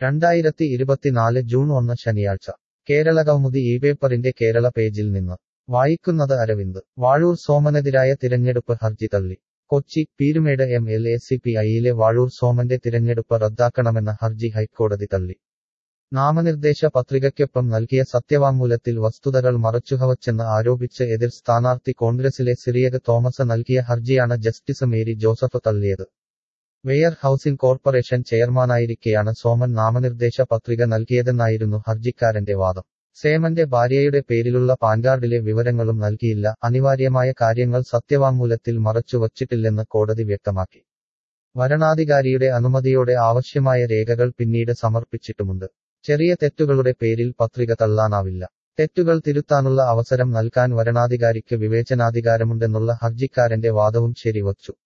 രണ്ടായിരത്തി ഇരുപത്തിനാല് ജൂൺ ഒന്ന് ശനിയാഴ്ച കേരള കൗമുദി ഈ പേപ്പറിന്റെ കേരള പേജിൽ നിന്ന് വായിക്കുന്നത് അരവിന്ദ് വാഴൂർ സോമനെതിരായ തിരഞ്ഞെടുപ്പ് ഹർജി തള്ളി Kochi Peermade M L A C P ഐയിലെ വാഴൂർ സോമന്റെ തിരഞ്ഞെടുപ്പ് റദ്ദാക്കണമെന്ന ഹർജി ഹൈക്കോടതി തള്ളി നാമനിർദ്ദേശ പത്രികയ്ക്കൊപ്പം നൽകിയ സത്യവാങ്മൂലത്തിൽ വസ്തുതകൾ മറച്ചുകവച്ചെന്ന് ആരോപിച്ച് എതിർ സ്ഥാനാർത്ഥി കോൺഗ്രസിലെ സിറിയക് തോമസ് നൽകിയ ഹർജിയാണ് ജസ്റ്റിസ് മേരി ജോസഫ് തള്ളിയത് വെയർ ഹൌസിംഗ് കോർപ്പറേഷൻ ചെയർമാനായിരിക്കെയാണ് സോമൻ നാമനിർദ്ദേശ പത്രിക നൽകിയതെന്നായിരുന്നു ഹർജിക്കാരന്റെ വാദം സേമന്റെ ഭാര്യയുടെ പേരിലുള്ള പാൻകാർഡിലെ വിവരങ്ങളും നൽകിയില്ല അനിവാര്യമായ കാര്യങ്ങൾ സത്യവാങ്മൂലത്തിൽ മറച്ചുവച്ചിട്ടില്ലെന്ന് കോടതി വ്യക്തമാക്കി വരണാധികാരിയുടെ അനുമതിയോടെ ആവശ്യമായ രേഖകൾ പിന്നീട് സമർപ്പിച്ചിട്ടുമുണ്ട് ചെറിയ തെറ്റുകളുടെ പേരിൽ പത്രിക തള്ളാനാവില്ല തെറ്റുകൾ തിരുത്താനുള്ള അവസരം നൽകാൻ വരണാധികാരിക്ക് വിവേചനാധികാരമുണ്ടെന്നുള്ള ഹർജിക്കാരന്റെ വാദവും ശരിവച്ചു